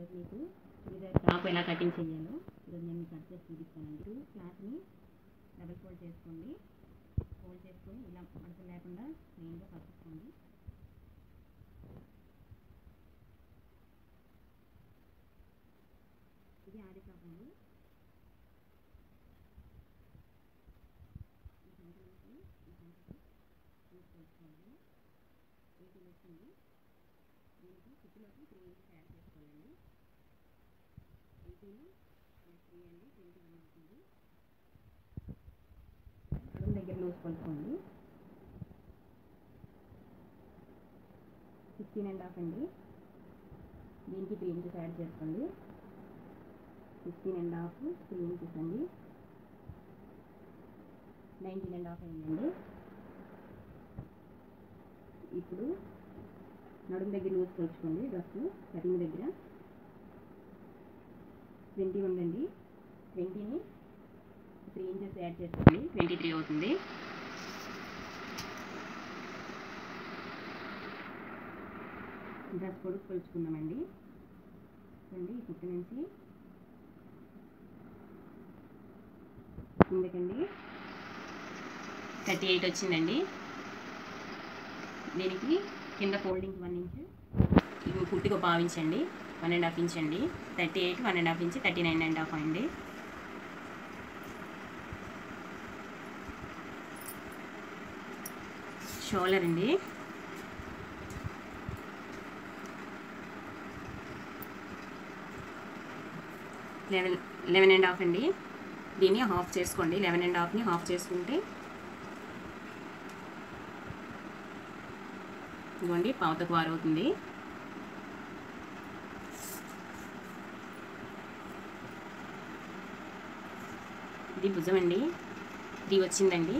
ఈరోజు మీకు మీద టాప్ ఎలా కటింగ్ చేయాలో ఈరోజు నేను మీకు కట్ చేసి చూపిస్తానండి మీరు క్లాత్ని డబుల్ ఫోల్డ్ చేసుకోండి ఫోల్డ్ చేసుకొని ఇలా మడత లేకుండా మెయిన్గా పట్టుకోండి ఇది ఆది టాప్ అండి ఈ సంఖ్యలోకి ఈ సంఖ్యకి తీసుకోండి ఎయిటీన్ వచ్చింది దీనికి ఫిఫ్టీలోకి త్రీ ఇంచెస్ యాడ్ చేసుకోవాలండి ఎయిటీన్ ప్లస్ త్రీ అండి ట్వంటీ వన్ అవుతుంది నడుము దగ్గర లూజ్ కొలుసుకోండి సిక్స్టీన్ అండ్ హాఫ్ అండి దీనికి త్రీ ఇంచెస్ యాడ్ చేసుకోండి sixteen and half three inches అండి నైన్టీన్ అండ్ హాఫ్ అయిందండి ఇప్పుడు నడుము దగ్గర లూజ్ కొలుచుకోండి డ్రెస్ కటింగ్ దగ్గర ట్వంటీ ఉందండి ట్వంటీని త్రీ ఇంచెస్ యాడ్ చేసుకోండి ట్వంటీ త్రీ అవుతుంది డ్రెస్ పొడుగు కొలుచుకుందామండి చూడండి ఈ కుట్టు నుంచి కిందకండి థర్టీ ఎయిట్ వచ్చిందండి దీనికి కింద ఫోల్డింగ్ వన్ ఇంచ్ ఇవి కుట్టిగా భావించండి వన్ అండ్ హాఫ్ ఇంచ్ అండి thirty eight one and half inch thirty nine and half అండి షోల్డర్ అండి లెవెన్ లెవెన్ అండ్ హాఫ్ అండి దీన్ని హాఫ్ చేసుకోండి లెవెన్ అండ్ హాఫ్ని హాఫ్ చేసుకుంటే ఇదిగోండి పావుతకు వారు అవుతుంది ఇది భుజం అండి ఇది వచ్చిందండి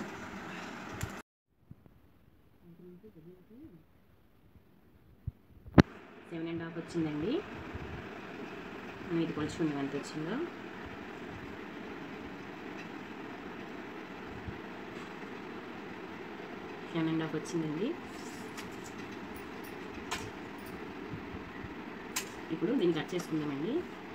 సెవెన్ అండ్ హాఫ్ వచ్చిందండి మనం ఇది కొలుచుకుందాం ఎంత వచ్చిందో సెవెన్ అండ్ హాఫ్ వచ్చిందండి ఇప్పుడు దీన్ని కట్ చేసుకుందామండి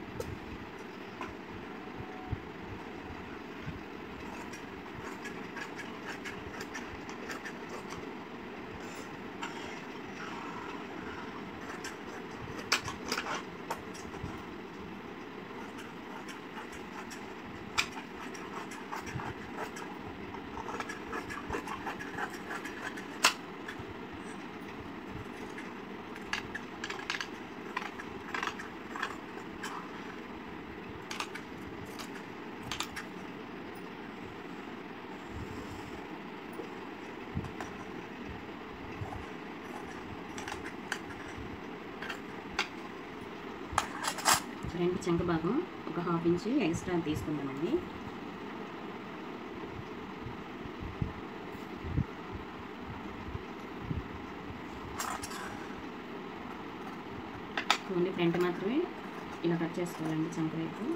ఫ్రంట్ చంక భాగం ఒక హాఫ్ ఇంచ్ ఎక్స్ట్రా తీసుకుందామండి ఓన్లీ ఫ్రంట్ మాత్రమే ఇలా కట్ చేసుకోవాలండి చంక వైపు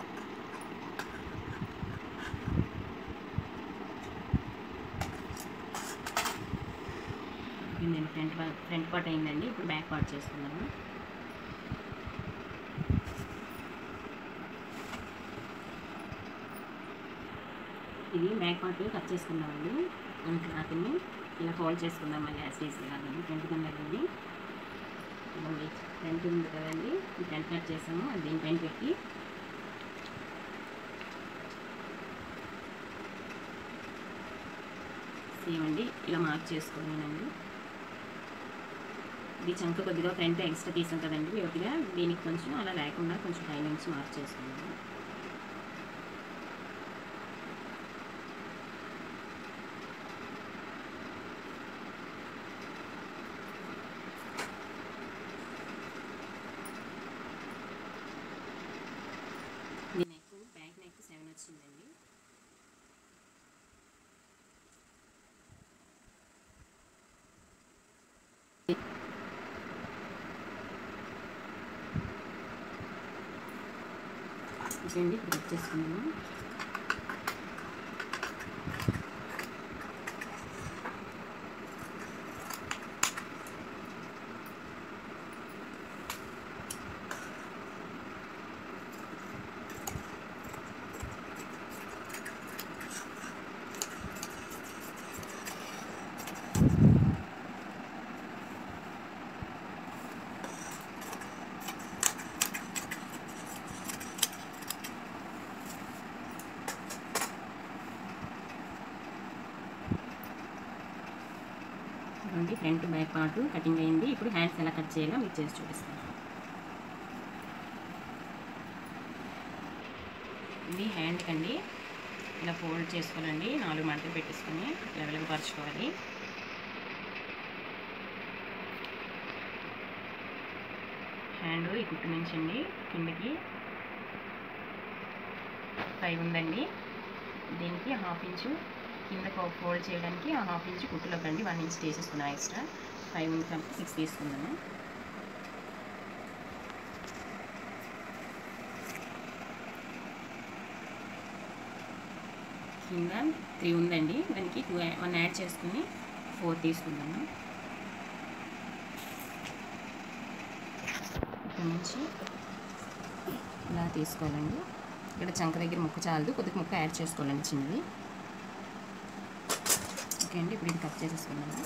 నేను ఫ్రంట్ ఫ్రంట్ పార్ట్ అయిందండి ఇప్పుడు బ్యాక్ పార్ట్ చేసుకుందాము ఇది బ్యాక్ పార్ట్ కట్ చేసుకుందామండి మన క్లాత్ని ఇలా ఫోల్డ్ చేసుకుందాం మళ్ళీ యాసిటీస్ కాదండి ఫ్రంట్ కన్నదండి ఫ్రంట్ ఉంది కదండి ఈ ఫ్రంట్ కట్ చేసాము అది దీనిపైన పెట్టి సేమ్ అండి ఇలా మార్క్ చేసుకోవాలండి ఇది చంక కొద్దిగా ఫ్రంట్ ఎక్స్ట్రా తీసాం కదండి కొద్దిగా దీనికి కొంచెం అలా లేకుండా కొంచెం పై నుంచి మార్క్ చేసుకున్నాము ఇది నెక్ బ్యాక్ నెక్ సెవెన్ వచ్చిందండి ఇదండి ఇప్పుడు కట్ చేసుకున్నాము ఉంది ఫ్రంట్ బ్యాక్ పార్ట్ కటింగ్ అయింది ఇప్పుడు హ్యాండ్స్ ఎలా కట్ చేయాలో మీకు చేసి చూపిస్తాను ఇది హ్యాండ్ కండి ఇలా ఫోల్డ్ చేసుకోవాలండి నాలుగు మడతలు పెట్టేసుకొని లెవెల్గా పరుచుకోవాలి హ్యాండ్ ఈ కుట్టు నుంచి అండి కిందకి ఫైవ్ ఉందండి దీనికి హాఫ్ ఇంచు కింద ఫోల్డ్ చేయడానికి ఆ హాఫ్ ఇంచు కుట్టులోకి అండి వన్ ఇంచ్ తీసేసుకున్నాను ఎక్స్ట్రా ఫైవ్ ఉంది కాబట్టి సిక్స్ తీసుకున్నాను కింద త్రీ ఉందండి దానికి టూ వన్ యాడ్ చేసుకుని ఫోర్ తీసుకున్నాను ఇక్కడ నుంచి ఇలా తీసుకోవాలండి ఇక్కడ చంక దగ్గర ముక్క చాలదు కొద్దిగా ముక్క యాడ్ చేసుకోవాలండి చిన్నది ఓకే అండి ఇప్పుడు ఇది కట్ చేసేసుకున్నాను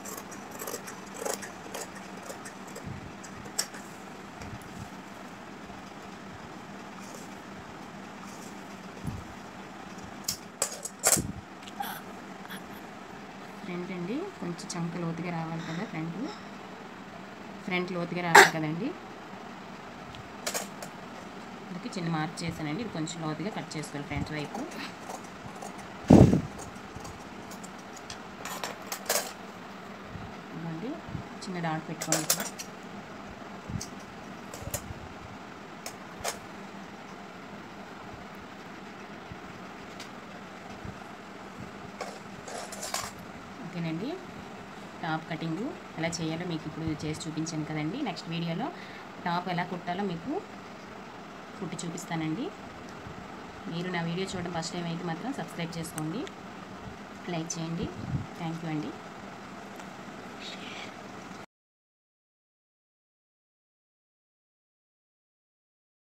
ఫ్రంట్ అండి కొంచెం చంక లోతుగా రావాలి కదా ఫ్రంట్ ఫ్రంట్ లోతుగా రావాలి కదండి అందుకే చిన్న మార్క్ చేశానండి ఇది కొంచెం లోతుగా కట్ చేసుకోవాలి ఫ్రంట్ వైపు ఇవ్వండి చిన్న డాట్ పెట్టుకోండి ఇక్కడ ఓకేనండి టాప్ కటింగ్ ఎలా చేయాలో మీకు ఇప్పుడు చేసి చూపించాను కదండి నెక్స్ట్ వీడియోలో టాప్ ఎలా కుట్టాలో మీకు కుట్టి చూపిస్తానండి మీరు నా వీడియో చూడడం ఫస్ట్ టైం అయితే మాత్రం సబ్స్క్రైబ్ చేసుకోండి లైక్ చేయండి థ్యాంక్ యూ అండి